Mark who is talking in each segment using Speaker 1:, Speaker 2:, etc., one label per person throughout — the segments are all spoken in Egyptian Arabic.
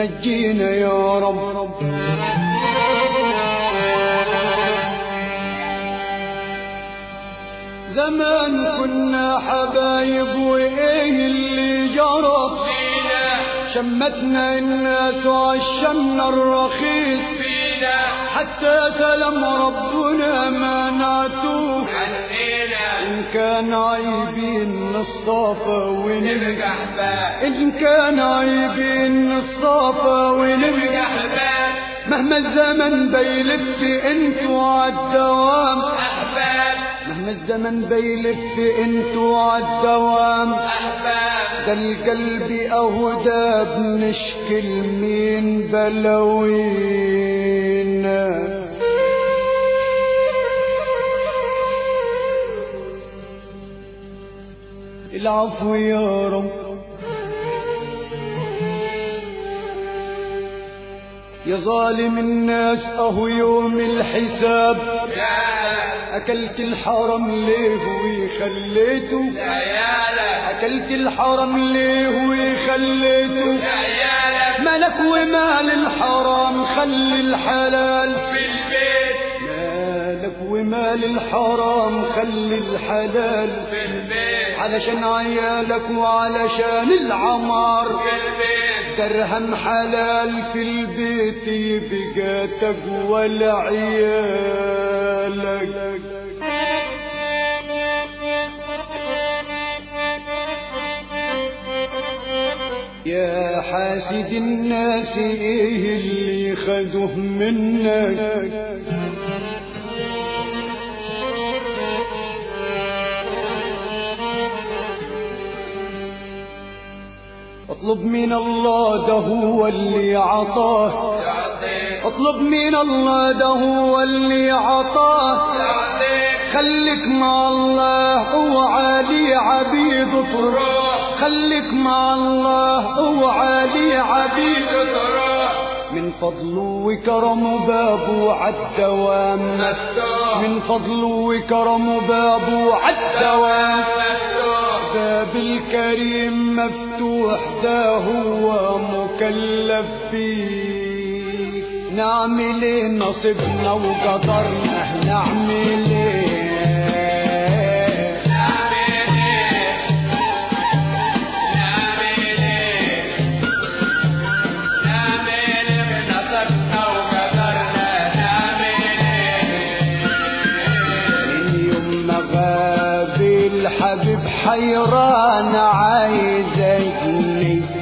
Speaker 1: نجينا يا رب زمان كنا حبايب وايه اللي جرى شمتنا الناس وعشمنا الرخيص حتى سلام ربنا ما نعتوه إن كان عيبين نصافى ونرجع إن كان عيبين نصافى ونرجع مهما الزمن بيلف انتوا عالدوام مهما الزمن بيلف انتوا عالدوام ده القلب اهو ده بنشكل مين بلوينا العفو يا رب يا ظالم الناس اهو يوم الحساب اكلت الحرم ليه وخليته اكلت الحرم ليه وخليته ملك ومال الحرام خلي الحلال مالك ومال الحرام خلي الحلال علشان عيالك وعلشان العمار درهم حلال في البيت يبقى تقوى لعيالك يا حاسد الناس ايه اللي خذوه منك اطلب من الله ده هو اللي عطاه اطلب من الله ده هو اللي عطاه خليك مع الله اوعى عبيد تروح خليك مع الله اوعى عبيد تروح من فضله وكرمه بابه عالدوام من فضله وكرمه بابه عالدوام باب الكريم مفتوح ده هو مكلف فيه نعمل ايه نصيبنا وقدرنا نعمل ايه من يوم ما غاب الحبيب حيران عايزني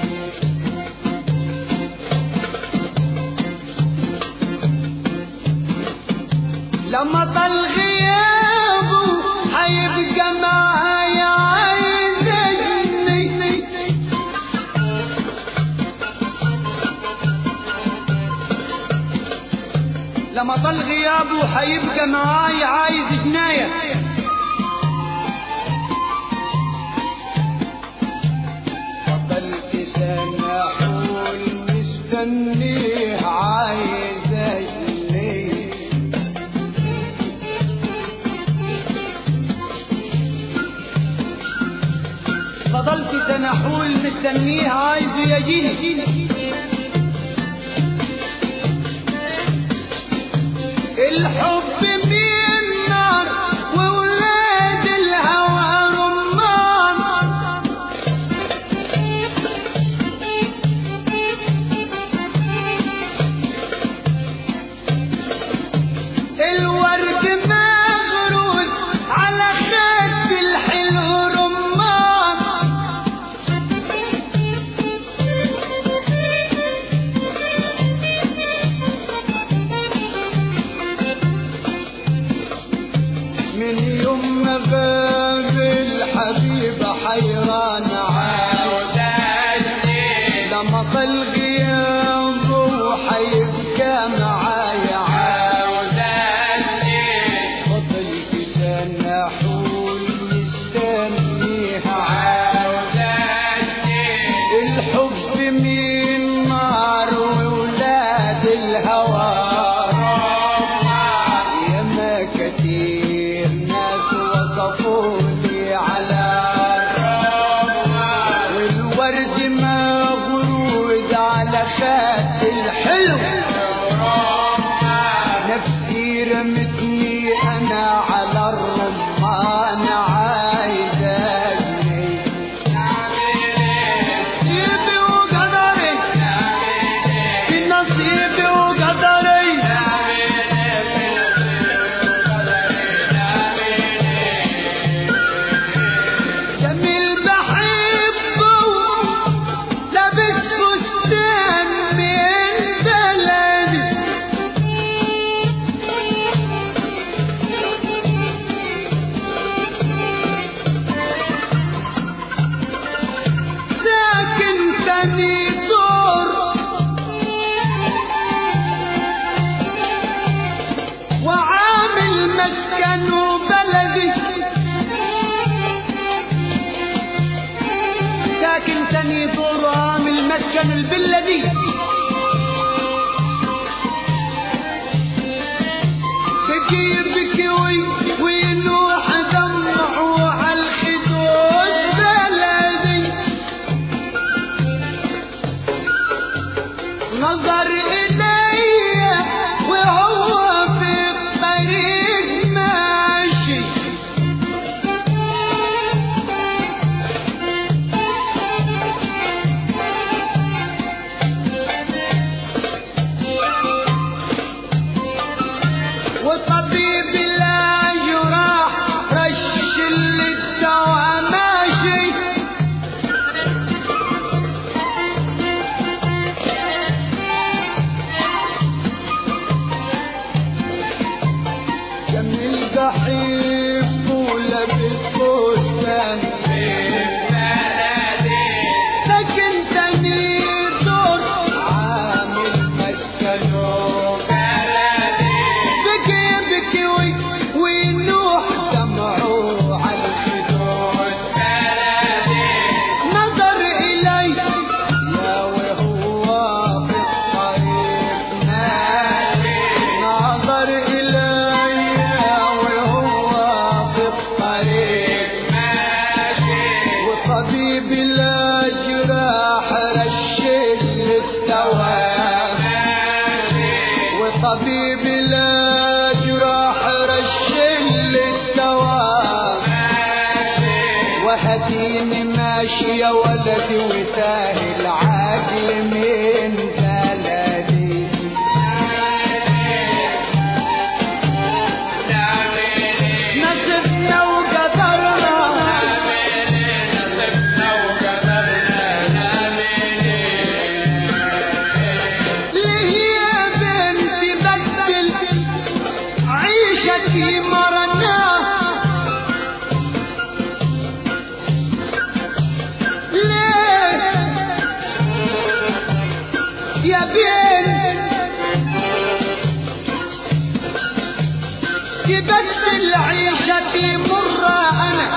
Speaker 1: لما طال غيابه حيبقى معايا عايزني لما طال غيابه حيبقى معايا عايز جنايه فضلت سنة حول مستنيه عايز اجليه فضلت سنة حول مستنيه عايز يجيني الحب من نار وولاد الهوى رمان الورد مغروس على خد الحلو رمان على خد الحلو نفسي رمتني انا على الرمان عايزاني نصيبي وقدري في نصيبي وقدري جميل بحبه لابس فستان من بلدي ساكن تاني دور وعامل مسكن بلدي ساكن تاني دور وعامل مسكن البلدي بكي بكي وي وينوح دمعه على الخدود بلدي نظر إلي وهو في الطريق ماشي وطبيب لا جراح رش اللي الدواء ماشي جميل بحب ولبس فستان لكن تاني دور عامل مسكنه بكي بكي وي وينوح دمعه على الخدود نظر إلي يا وهو في الطريق نظر إلي يا وهو في الطريق وطبيب الأجراح رشل الدواء وطبيب الأجراح رشل الدواء وهديني ماشي يا ولدي وتاهي العقل من بلدي نصفنا وقدرنا ليه يا بنتي بدل عيشتي مرناها ليه يا بنت تبدل عيشتي مرة أنا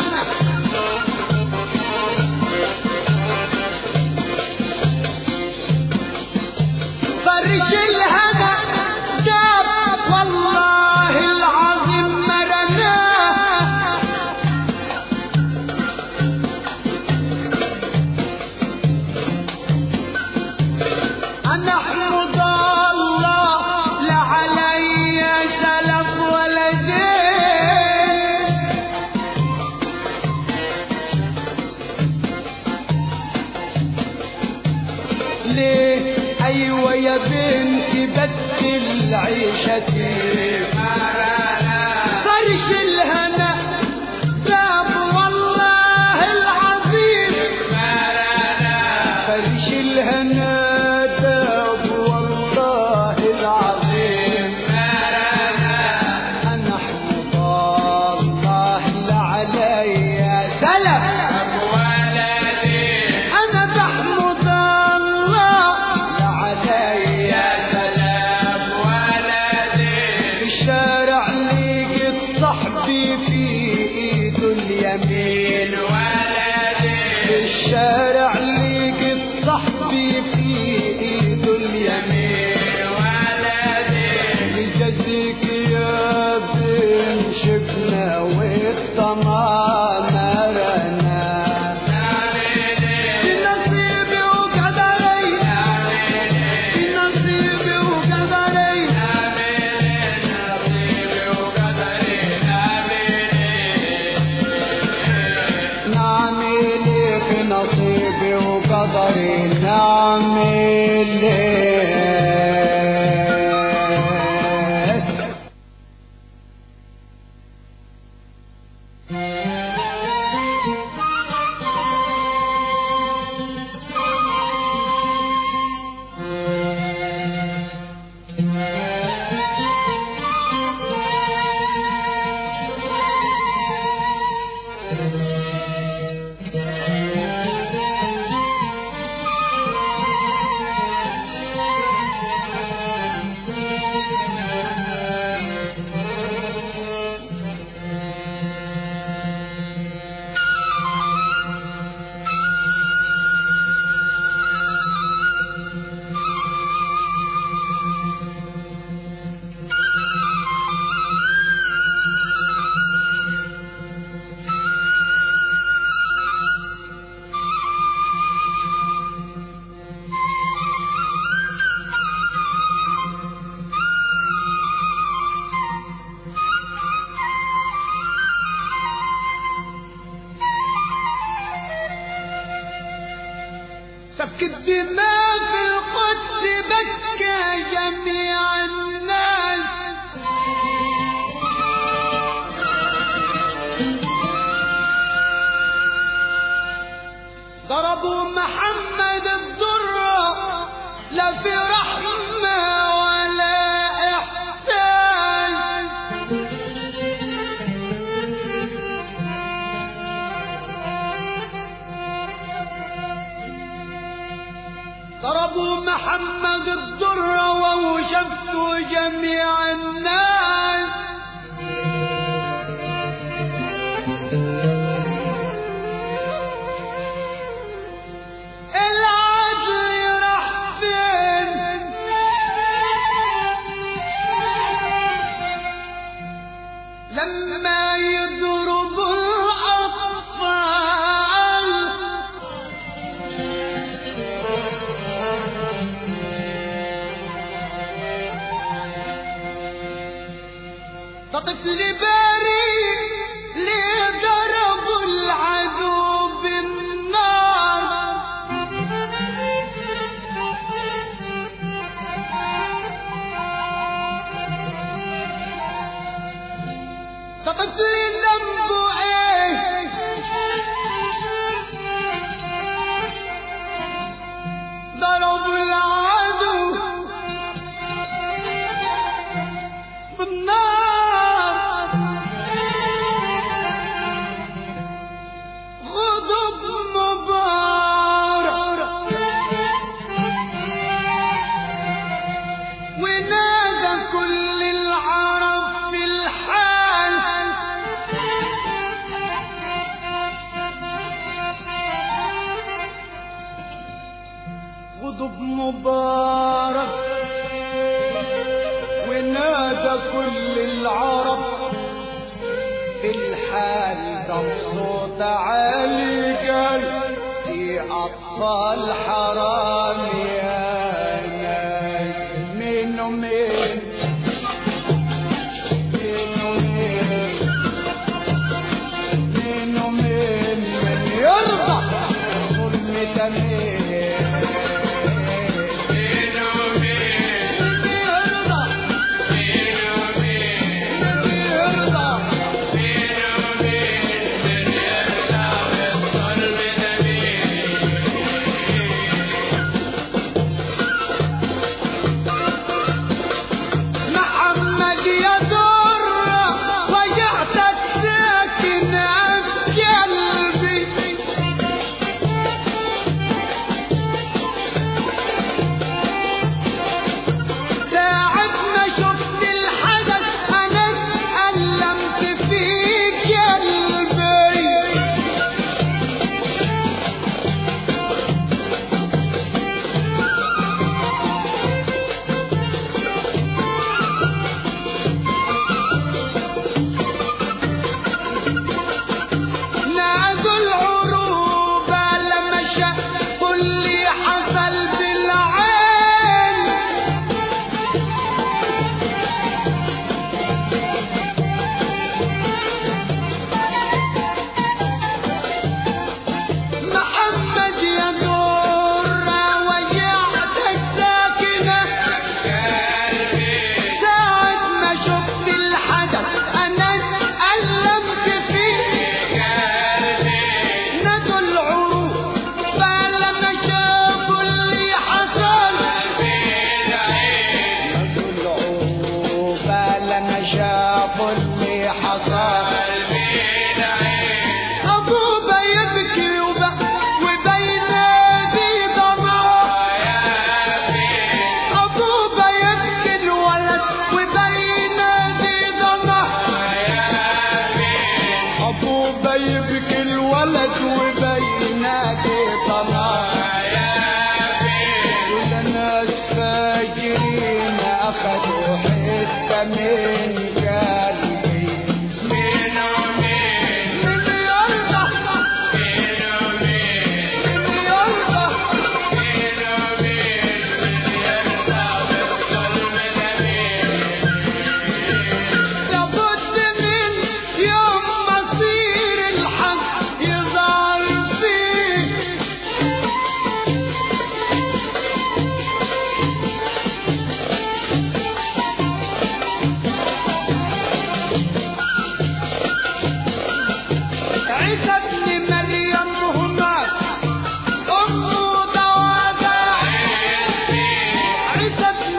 Speaker 1: فرش الهنا داب والله العظيم مرناه أنا أحمد الله لا علي سلف ولا دين ليه أيوة يا بنتي بدل عيشتي فرش الهنا داب والله العظيم فرش الهنا داب والله العظيم أنا أحمد الله لا علي سلف أنا بحمد الله لا علي سلام في الشارع سفك الدماء في القدس بكى جميع الناس ضربوا محمد الضرة لا في رحمة ولا إحسان ضربوا محمد الضرة ووشفتوا جميع الناس العدل راح فين لما يضرب الأطفال ده طفل بريء ليه ضربوا العدو بالنار ده طفل ذنبه ايه ضربوا العدو بالنار غضب مبارك ونادى كل العرب في الحال غضب مبارك ونادى كل العرب في الحال ده بصوت عالي قال في أطفال حرام يا ناس مين ومين مين ومين مين ومين من يرضى ظلم تمين مين ومين يرضى يرضى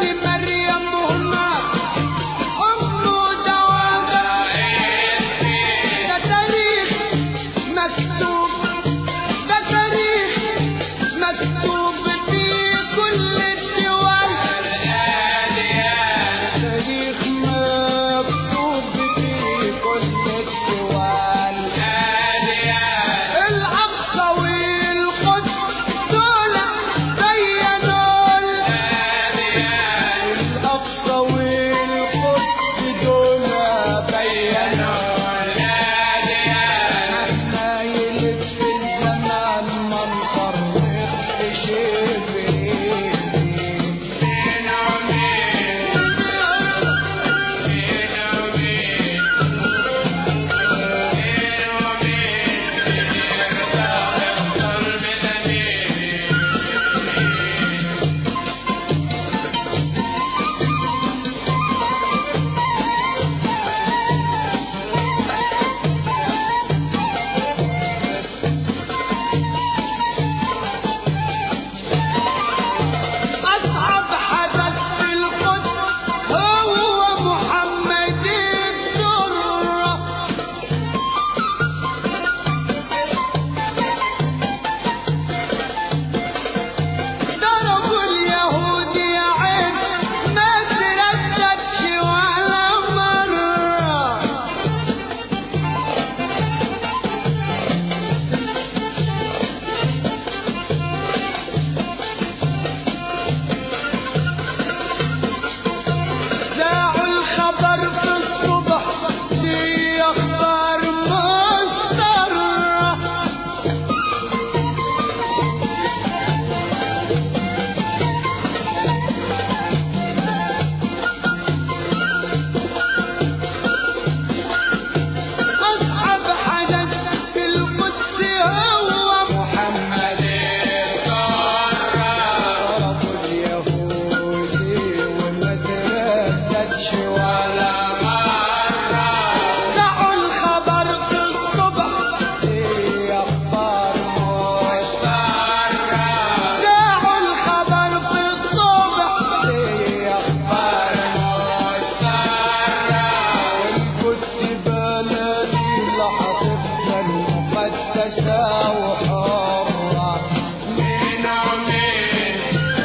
Speaker 1: سيدتي مريم هناك أم دوادا ده تاريخ مكتوب ده تاريخ مكتوب في كل الدول تاريخ مكتوب في كل الدول الأقصى والقدس دول بينوا الأقصى والقدس دول بينوا مهما يلف الزمان ما نفرق شيء بيه أصعب حدث في القدس هو محمد الدرة ضربوا اليهود يا عين ما ترددش ولا مرة ذاعوا الخبر في الصبح دي اخبار مسترة اصعب حدث في القدس هو محمد ضربوا اليهودي وما ترددش ولا مرة دعوا الخبر في الصبح في أخبار مسترة دعوا الخبر في الصبح في أخبار مسترة والقدس بلدي لحظتنا المقدسة وحرة من عمين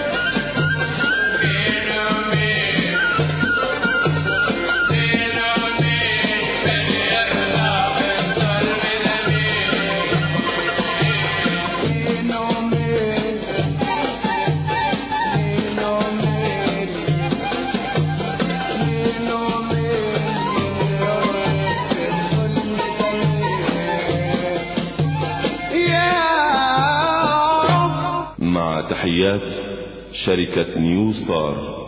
Speaker 1: يا رب
Speaker 2: مع تحيات شركة نيو ستار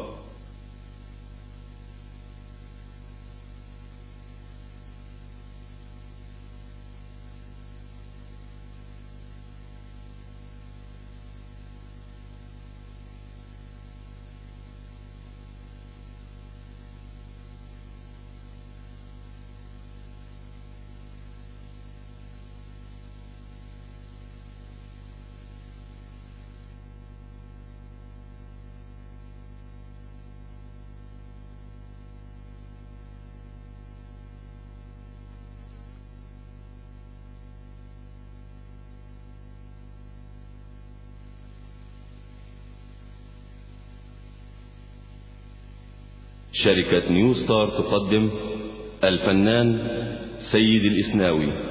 Speaker 2: شركة نيو ستار تقدم الفنان سيد الإسناوي